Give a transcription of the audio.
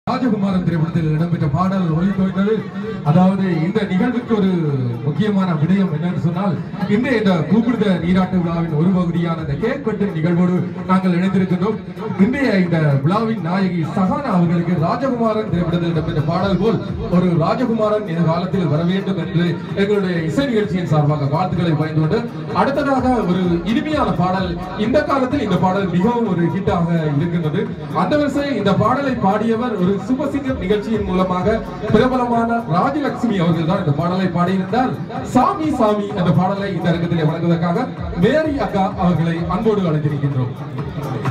ராஜகுமாரன் திரைப்படத்தில் இடம்பெற்ற பாடல் ஒளித்தோய்ந்தது அதாவது இந்த நிகழ்வுக்கு ஒரு முக்கியமான விடயம் என்னன்னு சொன்னால் இன்றைய இந்த கூப்பிடுத நீராட்டு விழாவின் ஒரு பகுதியான இந்த கேக் வெட்டும் நிகழ்வோடு நாங்கள் இணைந்திருக்கின்றோம் இன்றைய இந்த விழாவின் நாயகி சஹானா அவர்களுக்கு ராஜகுமாரன் திரைப்படத்தில் இடம்பெற்ற பாடல் போல் ஒரு ராஜகுமாரன் எதிர்காலத்தில் வர வேண்டும் என்று எங்களுடைய இசை நிகழ்ச்சியின் சார்பாக வாழ்த்துக்களை பயந்து கொண்டு அடுத்ததாக ஒரு இனிமையான பாடல் இந்த காலத்தில் இந்த பாடல் மிகவும் ஒரு ஹிட்டாக இருக்கின்றது அந்த வரிசையில் இந்த பாடலை பாடியவர் ஒரு சூப்பர் சிங்கர் நிகழ்ச்சியின் மூலமாக பிரபலமான ராஜலட்சுமி அவர்கள் தான் இந்த பாடலை பாடியிருந்தார் சாமி சாமி அந்த பாடலை இந்த அரங்கத்திலே வழங்குவதற்காக மேரி அக்கா அவர்களை அன்போடு அழைத்திருக்கின்றோம்